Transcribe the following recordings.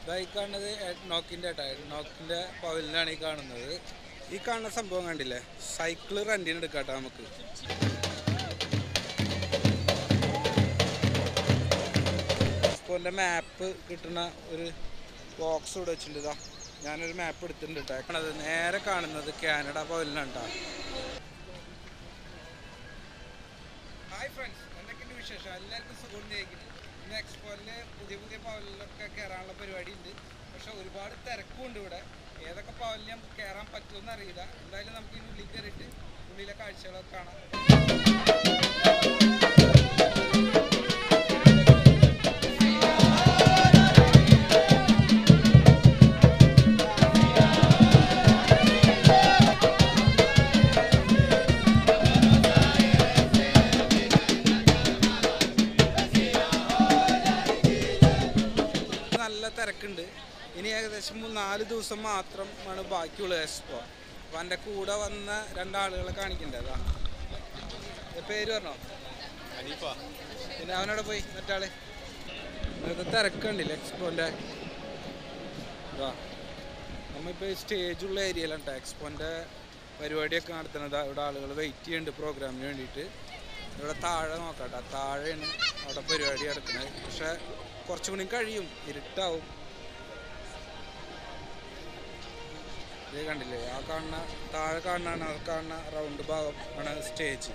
ഇതായി കാണുന്നത് നോക്കിൻ്റെ ഏട്ടാ നോക്കിൻ്റെ പവലിനാണ് ഈ കാണുന്നത് ഈ കാണുന്ന സംഭവം കണ്ടില്ലേ സൈക്കിള് റെൻറ്റിന് എടുക്കാട്ടോ നമുക്ക് എക്സ്പോൻ്റെ മാപ്പ് കിട്ടുന്ന ഒരു ബോക്സ് ഇവിടെ വെച്ചിട്ടുണ്ട് ഇതാ ഞാനൊരു മാപ്പ് എടുത്തിട്ടുണ്ട് കേട്ടോ അത് നേരെ കാണുന്നത് കാനഡ പവലിനാണ് കേട്ടോ ഹായ് ഫ്രണ്ട്സ് എന്തൊക്കെയുണ്ട് വിശേഷം എല്ലാവർക്കും സുഖം ജയിക്കുന്നു ഇന്ന് എക്സ്പോയിൽ പുതിയ പുതിയ പവലിലൊക്കെ കയറാനുള്ള പരിപാടി ഉണ്ട് പക്ഷെ ഒരുപാട് തിരക്കുണ്ട് ഇവിടെ ഏതൊക്കെ പവലിൽ നമുക്ക് കയറാൻ പറ്റുമെന്ന് അറിയില്ല എന്തായാലും നമുക്ക് ഇനി ഉള്ളിൽ കയറിയിട്ട് ഉള്ളിലെ കാഴ്ചകളൊക്കെ കാണാം നല്ല തിരക്കുണ്ട് ഇനി ഏകദേശം മൂന്ന് നാല് ദിവസം മാത്രം ആണ് ബാക്കിയുള്ളത് എക്സ്പോ അപ്പം എൻ്റെ കൂടെ വന്ന രണ്ടാളുകളെ കാണിക്കണ്ടേതാ പേര് പറഞ്ഞോ പിന്നെ അവനോട് പോയി മറ്റാള് ഇന്നത്തെ തിരക്കുണ്ടില്ല എക്സ്പോൻ്റെ ഇതാ നമ്മളിപ്പോൾ സ്റ്റേജുള്ള ഏരിയയിലാണ് കേട്ടോ എക്സ്പോൻ്റെ പരിപാടിയൊക്കെ നടത്തുന്നത് ഇവിടെ ആളുകൾ വെയിറ്റ് ചെയ്യുന്നുണ്ട് പ്രോഗ്രാമിന് വേണ്ടിയിട്ട് ഇവിടെ താഴെ നോക്കാട്ടോ താഴെയാണ് അവിടെ പരിപാടി നടക്കുന്നത് പക്ഷെ കുറച്ചും കൂടി കഴിയും ഇരുട്ടാവും ഇത് കണ്ടില്ലേ ആ കാണുന്ന താഴെ കാണുന്ന ആ കാണുന്ന റൗണ്ട് ഭാഗം ആണ് സ്റ്റേജ്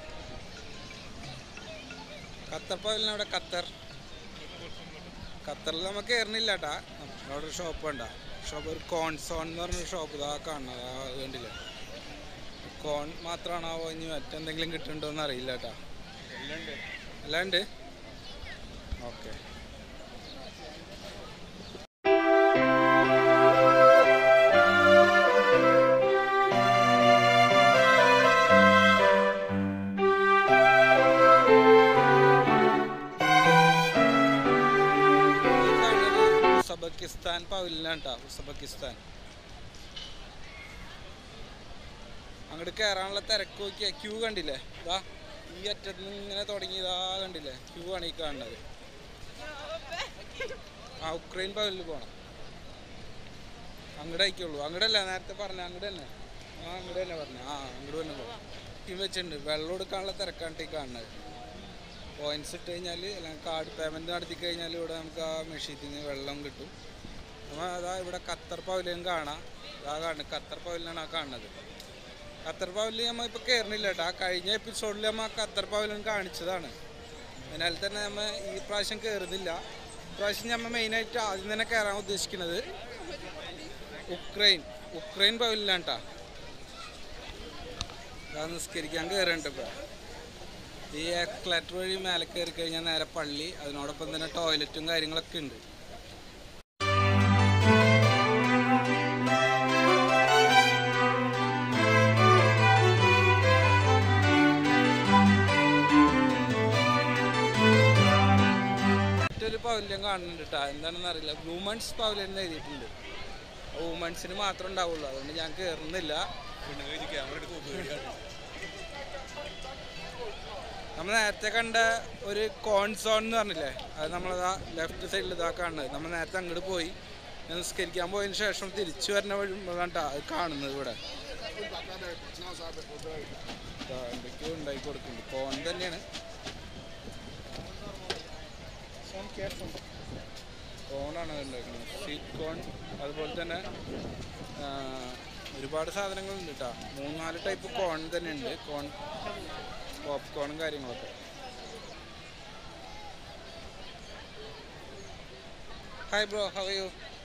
ഖത്തർ പവലിന് അവിടെ ഖത്തർ ഖത്തറിൽ നമുക്ക് കയറുന്നില്ല കേട്ടാ അവിടെ ഒരു ഷോപ്പ് ഉണ്ടാ ഷോപ്പ് ഒരു കോൺസോൺ എന്ന് പറഞ്ഞൊരു ഷോപ്പ് ഇതാ കാണുന്നത് ആ കണ്ടില്ലേ കോൺ മാത്രമാണോ ഇനി മറ്റെന്തെങ്കിലും കിട്ടുന്നുണ്ടോ എന്ന് അറിയില്ല കേട്ടാ എല്ലാം ഉണ്ട് ഓക്കെ ഉസബക്കിസ്ഥാൻ പവലിലാണ് കേട്ടോ ഉസബക്കിസ്ഥാൻ അങ്ങോട്ട് കയറാനുള്ള തിരക്ക് നോക്കിയാ ക്യൂ കണ്ടില്ലേ ഇതാ ഈ അറ്റത്ത് നിന്ന് ഇങ്ങനെ തുടങ്ങി ഇതാ കണ്ടില്ലേ ക്യൂ ആണ് ഈ കാണുന്നത് ആ ഉക്രൈൻ പവലിൽ പോണം അങ്ങോട്ട് അയക്കുള്ളൂ അങ്ങോട്ടല്ല നേരത്തെ പറഞ്ഞ അങ്ങോട്ട് തന്നെ ആ അങ്ങോട്ട് തന്നെ പറഞ്ഞു ആ അങ്ങോട്ട് തന്നെ പോകാം ടീം വെച്ചിട്ടുണ്ട് വെള്ളം എടുക്കാനുള്ള തിരക്കാണ് ഈ കാണുന്നത് പോയിന്റ്സ് ഇട്ട് കഴിഞ്ഞാൽ അല്ലെങ്കിൽ കാർഡ് പേയ്മെൻറ്റ് നടത്തി കഴിഞ്ഞാൽ ഇവിടെ നമുക്ക് ആ മെഷീനിൽ നിന്ന് വെള്ളം കിട്ടും നമ്മൾ അതാ ഇവിടെ ഖത്തർ പവലിയൻ കാണാം അതാ കാണുന്നത് ഖത്തർ പവലിനാണ് ആ കാണുന്നത് ഖത്തർ പവലിൽ നമ്മൾ ഇപ്പോൾ കയറുന്നില്ല കേട്ടോ ആ കഴിഞ്ഞ എപ്പിസോഡിൽ നമ്മൾ ആ ഖത്തർ പവലിയൻ കാണിച്ചതാണ് അതിനാൽ തന്നെ നമ്മൾ ഈ പ്രാവശ്യം കയറുന്നില്ല ഇപ്രാവശ്യം നമ്മൾ മെയിനായിട്ട് ആദ്യം തന്നെ കയറാൻ ഉദ്ദേശിക്കുന്നത് ഉക്രൈൻ ഉക്രൈൻ പവലിലാണ് കേട്ടോ അതാ നിസ്കരിക്കാൻ കയറുന്നുണ്ട് ഇപ്പോൾ ഈ എക്ലറ്റ് വഴി മേലെ കയറി കഴിഞ്ഞാൽ നേരെ പള്ളി അതിനോടൊപ്പം തന്നെ ടോയ്ലറ്റും കാര്യങ്ങളൊക്കെ ഉണ്ട് മറ്റൊരു പവലിയൻ കാണുന്നുണ്ട് കേട്ടോ എന്താണെന്ന് അറിയില്ല വുമൺസ് പവലിയൻ എന്ന് എഴുതിയിട്ടുണ്ട് വുമൺസിന് മാത്രം ഉണ്ടാവുള്ളൂ അതുകൊണ്ട് ഞാൻ കയറുന്നില്ല നമ്മൾ നേരത്തെ കണ്ട ഒരു കോൺസോൺ എന്ന് പറഞ്ഞില്ലേ അത് നമ്മളതാ ലെഫ്റ്റ് സൈഡിൽ ഇതാ കാണുന്നത് നമ്മൾ നേരത്തെ അങ്ങോട്ട് പോയി നിസ്കരിക്കാൻ പോയതിന് ശേഷം തിരിച്ചു വരുന്ന വഴി കണ്ടാ അത് കാണുന്നത് ഇവിടെ ദാ എന്തൊക്കെയോ ഉണ്ടാക്കി കൊടുക്കുന്നുണ്ട് കോൺ തന്നെയാണ് കോണാണ് അത് ഉണ്ടാക്കുന്നത് സ്വീറ്റ് കോൺ അതുപോലെ തന്നെ ആ, ഒരുപാട് സാധനങ്ങളുണ്ട് കേട്ടോ മൂന്നാല് ടൈപ്പ് കോൺ തന്നെ ഉണ്ട് കോൺ പോപ്കോണും കാര്യങ്ങളൊക്കെ ഹായ് ബ്രോ ഹൗ യു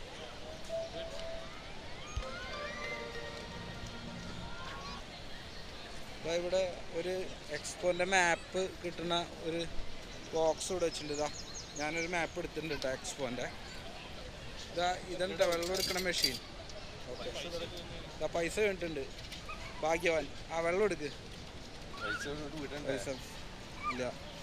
ഇവിടെ ഒരു എക്സ്പോൻ്റെ മാപ്പ് കിട്ടുന്ന ഒരു ബോക്സ് ഇവിടെ വെച്ചിട്ടുണ്ട് ഇതാ ഞാനൊരു മാപ്പ് എടുത്തിട്ടുണ്ട് കേട്ടോ എക്സ്പോൻ്റെ ഇതാ ഇതാണ് ട്ടോ വെള്ളം എടുക്കണ മെഷീൻ ഓക്കെ ഇതാ പൈസ കണ്ടിട്ടുണ്ട് ഭാഗ്യവാൻ ആ വെള്ളം എടുക്ക് പൈസ ഇല്ല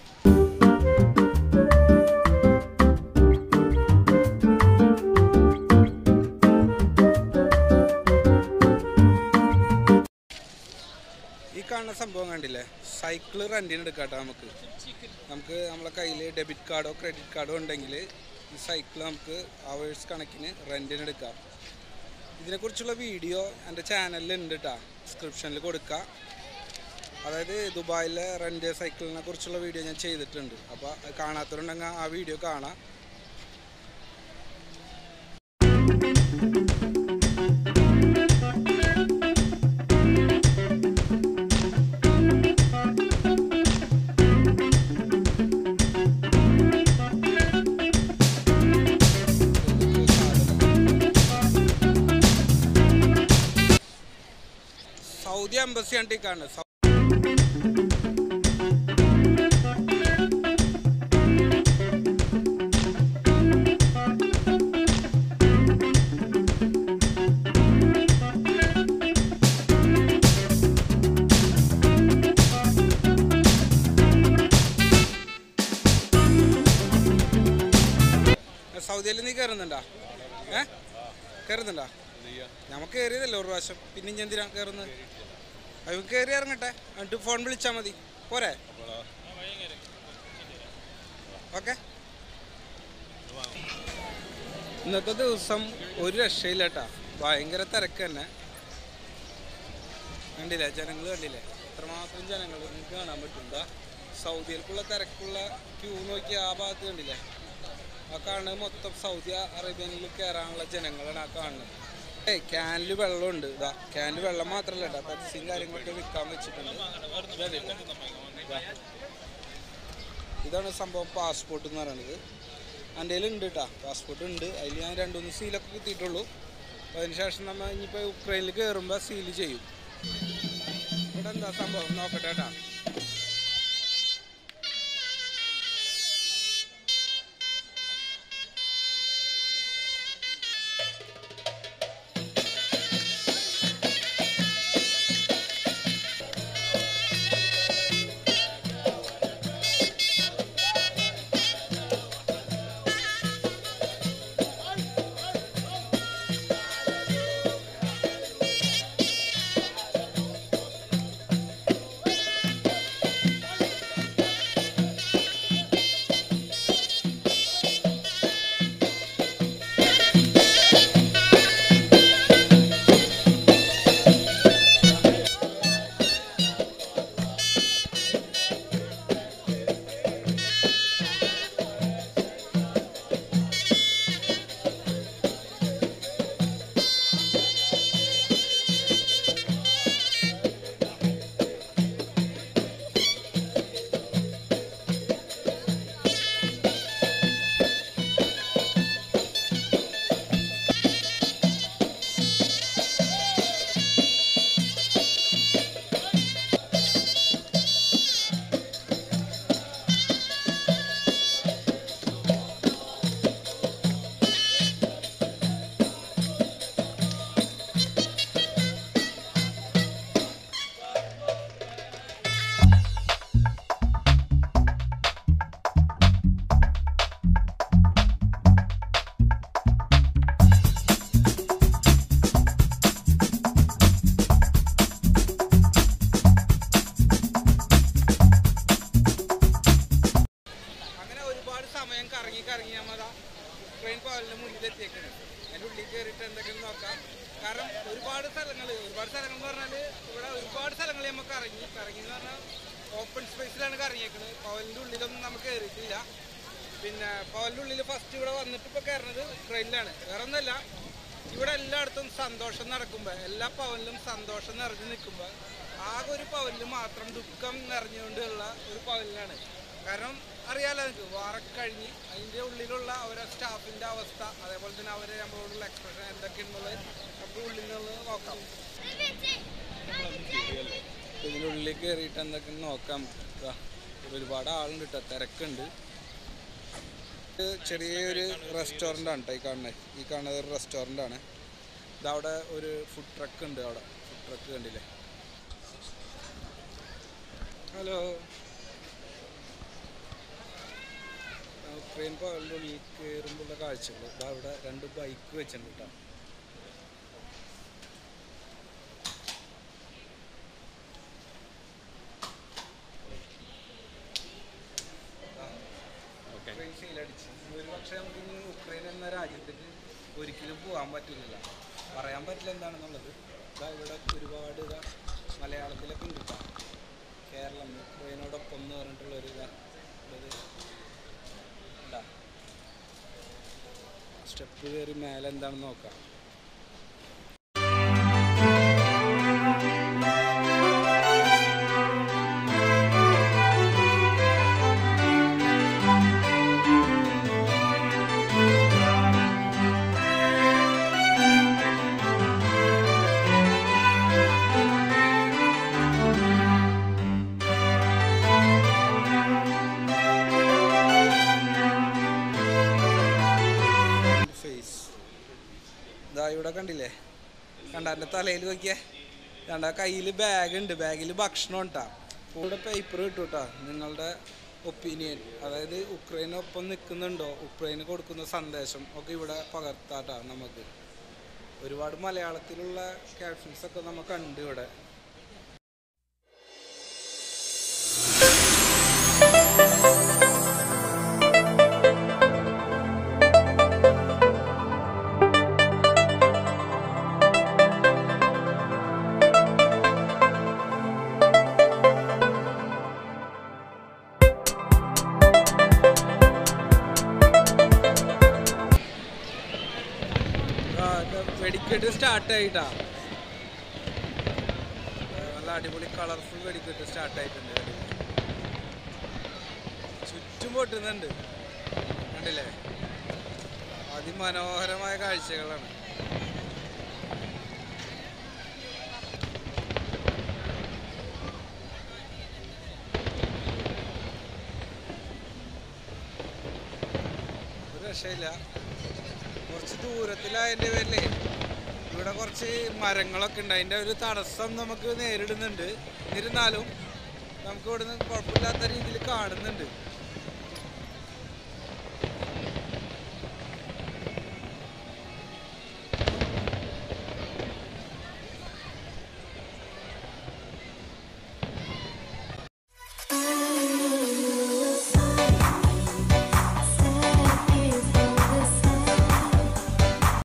ഈ കാണുന്ന സംഭവം കണ്ടില്ലേ സൈക്കിള് റെൻറ്റിന് എടുക്കാട്ടോ നമുക്ക് നമുക്ക് നമ്മളെ കയ്യിൽ ഡെബിറ്റ് കാർഡോ ക്രെഡിറ്റ് കാർഡോ ഉണ്ടെങ്കിൽ ഈ സൈക്കിൾ നമുക്ക് അവേഴ്സ് കണക്കിന് റെൻറ്റിന് എടുക്കാം ഇതിനെക്കുറിച്ചുള്ള വീഡിയോ എൻ്റെ ചാനലിൽ ഉണ്ട് കേട്ടോ ഡിസ്ക്രിപ്ഷനിൽ കൊടുക്കുക അതായത് ദുബായിലെ റെൻ്റ് സൈക്കിളിനെ കുറിച്ചുള്ള വീഡിയോ ഞാൻ ചെയ്തിട്ടുണ്ട് അപ്പോൾ അത് കാണാത്തവരുണ്ടെങ്കിൽ ആ വീഡിയോ കാണാം സൗദി എംബസി കണ്ടിക്കാണ് സൗദിയിൽ നീ കയറുന്നുണ്ടോ ഏ കയറുന്നുണ്ടോ നമുക്ക് കയറിയതല്ലേ ഒരു പ്രാവശ്യം പിന്നെ ഇനി എന്തിനാ കയറുന്നത് അത് കയറി ഇറങ്ങട്ടെ എന്നിട്ട് ഫോൺ വിളിച്ചാൽ മതി പോരെ ഓക്കെ ഇന്നത്തെ ദിവസം ഒരു രക്ഷയില്ല കേട്ടാ ഭയങ്കര തിരക്ക് തന്നെ കണ്ടില്ലേ ജനങ്ങൾ കണ്ടില്ലേ എത്രമാത്രം ജനങ്ങൾ നിങ്ങൾക്ക് കാണാൻ പറ്റും ദാ സൗദിയിലേക്കുള്ള തിരക്കുള്ള ക്യൂ നോക്കി ആ ഭാഗത്ത് കണ്ടില്ലേ ആ കാണുന്നത് മൊത്തം സൗദി അറേബ്യനിൽ കയറാനുള്ള ജനങ്ങളാണ് ആ കാണുന്നത് ഏയ് ക്യാനിൽ വെള്ളമുണ്ട് ഇതാ ക്യാനിൽ വെള്ളം മാത്രമല്ല കേട്ടോ പെപ്സിയും കാര്യങ്ങളൊക്കെ വിൽക്കാൻ വെച്ചിട്ടുണ്ട് ഇതല്ലേ? ഇതാ. ഇതാണ് സംഭവം പാസ്പോർട്ട് എന്ന് പറയുന്നത് എൻ്റെ കയ്യിൽ ഉണ്ട് കേട്ടോ പാസ്പോർട്ട് ഉണ്ട് അതിൽ ഞാൻ രണ്ട് മൂന്ന് സീലൊക്കെ കുത്തിയിട്ടുള്ളൂ അപ്പോൾ അതിന് ശേഷം നമ്മൾ ഇനിയിപ്പോൾ ഉക്രൈനിൽ കയറുമ്പോൾ സീല് ചെയ്യും ഇവിടെ എന്താ സംഭവം നോക്കട്ടെ കേട്ടോ അങ്ങനെ ഒരുപാട് സമയം കറങ്ങി കറങ്ങി നമ്മതാ ട്രെയിൻ പാവലിന് മുന്നിൽ എത്തിയേക്കുന്നത് അതിൻ്റെ ഉള്ളിൽ കയറിയിട്ട് എന്തൊക്കെയാണ് നോക്കാം കാരണം ഒരുപാട് സ്ഥലങ്ങൾ ഒരുപാട് സ്ഥലങ്ങൾ എന്ന് പറഞ്ഞാൽ ഇവിടെ ഒരുപാട് സ്ഥലങ്ങൾ നമുക്ക് കറങ്ങി കറങ്ങി എന്ന് പറഞ്ഞാൽ ഓപ്പൺ സ്പേസിലാണ് കറങ്ങിയേക്കുന്നത് പവലിൻ്റെ ഉള്ളിലൊന്നും നമുക്ക് കയറിയിട്ടില്ല പിന്നെ പവലിൻ്റെ ഉള്ളിൽ ഫസ്റ്റ് ഇവിടെ വന്നിട്ട് ഇപ്പോൾ കയറുന്നത് ട്രെയിനിലാണ് വേറെ ഒന്നല്ല ഇവിടെ എല്ലായിടത്തും സന്തോഷം നടക്കുമ്പോൾ എല്ലാ പവനിലും സന്തോഷം നിറഞ്ഞു നിൽക്കുമ്പോൾ ആകെ ഒരു പവനിൽ മാത്രം ദുഃഖം നിറഞ്ഞുകൊണ്ടുള്ള ഒരു പവനിലാണ് കാരണം അറിയാലോ നിങ്ങൾക്ക് വാറക്കഴിഞ്ഞ് അതിൻ്റെ ഉള്ളിലുള്ള അവരുടെ സ്റ്റാഫിൻ്റെ അവസ്ഥ അതേപോലെ തന്നെ അവരെ നമ്മളോടുള്ള എക്സ്പ്രഷൻ എന്തൊക്കെയാണെന്നുള്ളത് നമുക്ക് ഉള്ളിൽ നിന്ന് നോക്കാം ഇതിനുള്ളിൽ കയറിയിട്ട് എന്തൊക്കെ നോക്കാം ദാ, ഇവിടെ ഒരുപാട് ആളുണ്ട് കേട്ടോ തിരക്കുണ്ട് ഇത് ചെറിയൊരു റെസ്റ്റോറൻ്റ് ആണ് കേട്ടോ ഈ കാണുന്നത് ഈ കാണുന്നത് ഒരു റെസ്റ്റോറൻ്റ് ആണ് ഇതവിടെ ഒരു ഫുഡ് ട്രക്ക് ഉണ്ട് അവിടെ ഫുഡ് ട്രക്ക് കണ്ടില്ലേ ഹലോ ട്രെയിൻ പോകളുടെ ഉള്ളിൽ കയറുമ്പോഴുള്ള കാഴ്ചകൾ ഇതാ അവിടെ രണ്ട് ബൈക്ക് വെച്ചിട്ടുണ്ട് കേട്ടോ ട്രെയിൻ സെയിലടിച്ച് ഒരു പക്ഷേ നമുക്ക് ഇനി ഒരിക്കലും പോകാൻ പറ്റില്ല പറയാൻ പറ്റില്ല എന്താണെന്നുള്ളത് ഇതാ ഇവിടെ ഒരുപാട് ഇതാ മലയാളത്തിലൊക്കെ ഉണ്ട് കേട്ടോ കേരളം യുക്രൈനോടൊപ്പം എന്ന് പറഞ്ഞിട്ടുള്ള ഒരു ഇതാ ഇത് ഇതാ സ്റ്റെപ്പ് കയറി മേലെ എന്താണെന്ന് നോക്കാം ഫേസ് ഇതാ ഇവിടെ കണ്ടില്ലേ കണ്ട എൻ്റെ തലയിൽ നോക്കിയേ കണ്ട കയ്യിൽ ബാഗ് ഉണ്ട് ബാഗിൽ ഭക്ഷണം ഉണ്ടാ ഇവിടെ പേപ്പർ കിട്ടും കേട്ടോ നിങ്ങളുടെ ഒപ്പീനിയൻ അതായത് ഉക്രൈനൊപ്പം നിൽക്കുന്നുണ്ടോ ഉക്രൈന് കൊടുക്കുന്ന സന്ദേശം ഒക്കെ ഇവിടെ പകർത്താട്ടാ നമുക്ക് ഒരുപാട് മലയാളത്തിലുള്ള ക്യാപ്ഷൻസ് ഒക്കെ നമുക്ക് കണ്ട് ഇവിടെ ആ, ഇത് വെടിക്കെട്ട് സ്റ്റാർട്ട് ആയിട്ടാ ഏ, നല്ല അടിപൊളി കളർഫുൾ വെടിക്കെട്ട് സ്റ്റാർട്ട് ആയിട്ടുണ്ട് അടിപൊളി. ചുറ്റും പൊട്ടുന്നുണ്ട് കണ്ടില്ലേ അതിമനോഹരമായ കാഴ്ചകളാണ് ഒരു രക്ഷയില്ല കുറച്ച് ദൂരത്തിലായതിൻ്റെ പേരിലേ ഇവിടെ കുറച്ച് മരങ്ങളൊക്കെ ഉണ്ട് അതിൻ്റെ ഒരു തടസ്സം നമുക്ക് നേരിടുന്നുണ്ട് എന്നിരുന്നാലും നമുക്ക് ഇവിടുന്ന് കുഴപ്പമില്ലാത്ത രീതിയിൽ കാണുന്നുണ്ട്